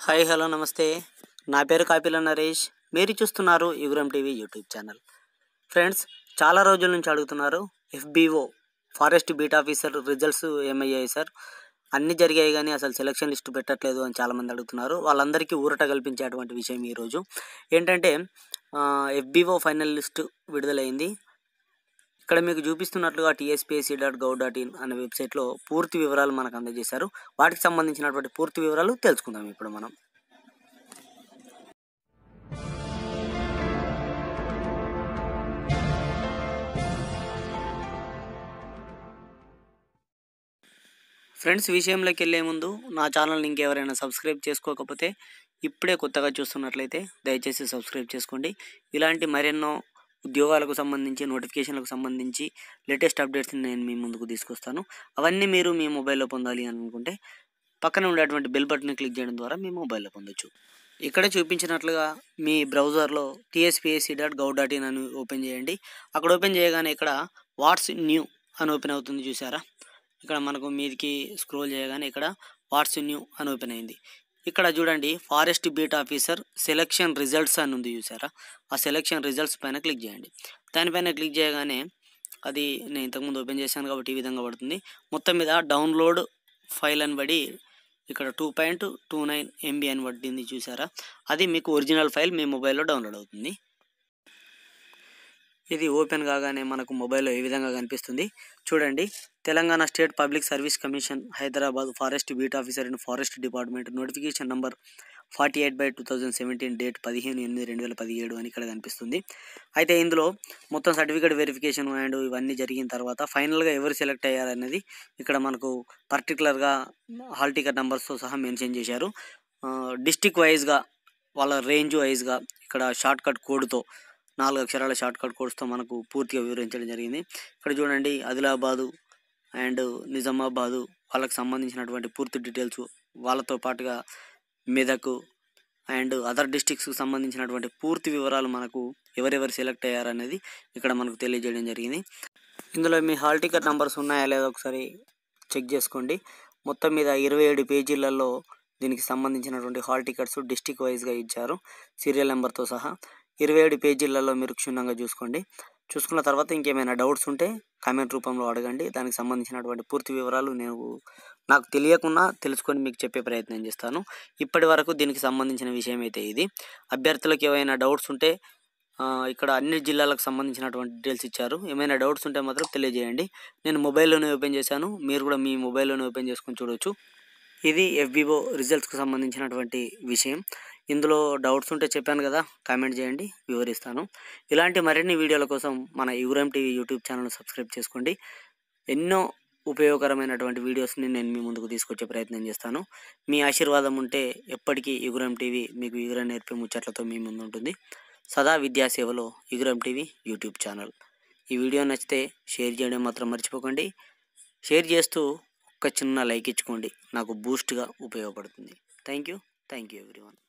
hi hello నమస్తే నా పేరు కాపిల నరేష్ మీరు చూస్తున్నారు Yuguram TV YouTube channel friends చాలా రోజుల నుంచి అడుగుతున్నారు FBO forest beat officer results ఏమయ్యాయి సార్ అన్నీ జరిగాయి కానీ అసలు సెలక్షన్ లిస్ట్ పెట్టట్లేదు అని చాలామంది అడుగుతున్నారు వాళ్ళందరికీ ఊరట కల్పించేటువంటి విషయం ఈరోజు ఏంటంటే ఎఫ్బిఓ ఫైనల్ లిస్ట్ విడుదలైంది ఇక్కడ మీకు చూపిస్తున్నట్లుగా TSPSC dot gov dot in అనే వెబ్సైట్లో పూర్తి వివరాలు మనకు అందజేశారు వాటికి సంబంధించినటువంటి పూర్తి వివరాలు తెలుసుకుందాం ఇప్పుడు మనం ఫ్రెండ్స్ విషయంలోకి వెళ్ళే ముందు నా ఛానల్ని ఇంకెవరైనా సబ్స్క్రైబ్ చేసుకోకపోతే ఇప్పుడే కొత్తగా చూస్తున్నట్లయితే దయచేసి సబ్స్క్రైబ్ చేసుకోండి ఇలాంటి మరెన్నో ఉద్యోగాలకు సంబంధించి నోటిఫికేషన్లకు సంబంధించి లేటెస్ట్ అప్డేట్స్ని నేను మీ ముందుకు తీసుకొస్తాను అవన్నీ మీరు మీ మొబైల్లో పొందాలి అని అనుకుంటే పక్కన ఉండేటువంటి బెల్ బటన్ క్లిక్ చేయడం ద్వారా మీ మొబైల్లో పొందొచ్చు ఇక్కడ చూపించినట్లుగా మీ బ్రౌజర్లో TSPSC dot gov dot in అని ఓపెన్ చేయండి అక్కడ ఓపెన్ చేయగానే ఇక్కడ వాట్స్ న్యూ అని ఓపెన్ అవుతుంది చూసారా ఇక్కడ మనకు మీదికి స్క్రోల్ చేయగానే ఇక్కడ వాట్స్ న్యూ అని ఓపెన్ అయింది ఇక్కడ చూడండి forest beat officer selection results అని ఉంది చూసారా ఆ సెలక్షన్ రిజల్ట్స్ పైన క్లిక్ చేయండి దానిపైన క్లిక్ చేయగానే అది నేను ఇంతకుముందు ఓపెన్ చేశాను కాబట్టి ఈ విధంగా పడుతుంది మొత్తం మీద డౌన్లోడ్ ఫైల్ అని పడి ఇక్కడ two point two nine MB అని పడింది చూసారా అది మీకు ఒరిజినల్ ఫైల్ మీ మొబైల్లో డౌన్లోడ్ అవుతుంది ఇది ఓపెన్ కాగానే మనకు మొబైల్లో ఏ విధంగా కనిపిస్తుంది చూడండి Telangana state public service commission Hyderabad forest beat officer and forest department notification number forty eight by two thousand seventeen date పదిహేను ఎనిమిది రెండు వేల పదిహేడు అని ఇక్కడ కనిపిస్తుంది అయితే ఇందులో మొత్తం సర్టిఫికేట్ వెరిఫికేషన్ అండ్ ఇవన్నీ జరిగిన తర్వాత ఫైనల్గా ఎవరు సెలెక్ట్ అయ్యారనేది ఇక్కడ మనకు పర్టికులర్గా హాల్ టికెట్ నెంబర్స్తో సహా మెన్షన్ చేశారు డిస్టిక్ వైజ్గా వాళ్ళ రేంజ్ వైజ్గా ఇక్కడ షార్ట్ కట్ కోడ్తో నాలుగు అక్షరాల షార్ట్ కట్ కోడ్స్తో మనకు పూర్తిగా వివరించడం జరిగింది ఇక్కడ చూడండి ఆదిలాబాదు అండ్ నిజామాబాదు వాళ్ళకి సంబంధించినటువంటి పూర్తి డీటెయిల్స్ వాళ్ళతో పాటుగా మెదక్ అండ్ అదర్ డిస్టిక్స్కి సంబంధించినటువంటి పూర్తి వివరాలు మనకు ఎవరెవరు సెలెక్ట్ అయ్యారనేది ఇక్కడ మనకు తెలియజేయడం జరిగింది ఇందులో మీ హాల్ టికెట్ నెంబర్స్ ఉన్నాయా లేదో ఒకసారి చెక్ చేసుకోండి మొత్తం మీద ఇరవై ఏడు పేజీలలో దీనికి సంబంధించినటువంటి హాల్ టికెట్స్ డిస్టిక్ వైజ్గా ఇచ్చారు సీరియల్ నెంబర్తో సహా ఇరవై ఏడు పేజీలలో మీరు క్షుణ్ణంగా చూసుకోండి చూసుకున్న తర్వాత ఇంకేమైనా డౌట్స్ ఉంటే కామెంట్ రూపంలో అడగండి దానికి సంబంధించినటువంటి పూర్తి వివరాలు నేను నాకు తెలియకుండా తెలుసుకొని మీకు చెప్పే ప్రయత్నం చేస్తాను ఇప్పటి వరకు దీనికి సంబంధించిన విషయం అయితే ఇది అభ్యర్థులకు ఏమైనా డౌట్స్ ఉంటే ఇక్కడ అన్ని జిల్లాలకు సంబంధించినటువంటి డీటెయిల్స్ ఇచ్చారు ఏమైనా డౌట్స్ ఉంటే మాత్రం తెలియజేయండి నేను మొబైల్లోనే ఓపెన్ చేశాను మీరు కూడా మీ మొబైల్లోనే ఓపెన్ చేసుకొని చూడవచ్చు ఇది ఎఫ్బిఓ రిజల్ట్స్కి సంబంధించినటువంటి విషయం ఇందులో డౌట్స్ ఉంటే చెప్పాను కదా కామెంట్ చేయండి వివరిస్తాను ఇలాంటి మరిన్ని వీడియోల కోసం మన Yuguram TV YouTube channel subscribe చేసుకోండి ఎన్నో ఉపయోగకరమైనటువంటి వీడియోస్ని నేను మీ ముందుకు తీసుకొచ్చే ప్రయత్నం చేస్తాను మీ ఆశీర్వాదం ఉంటే ఎప్పటికీ యుగురం టీవీ మీకు యుగురం నేర్పే ముచ్చట్లతో మీ ముందు ఉంటుంది సదా విద్యాసేవలో యుగురం టీవీ యూట్యూబ్ ఛానల్ ఈ వీడియో నచ్చితే షేర్ చేయడం మాత్రం మర్చిపోకండి షేర్ చేస్తూ ఒక చిన్న లైక్ ఇచ్చుకోండి నాకు బూస్ట్గా ఉపయోగపడుతుంది thank you thank you everyone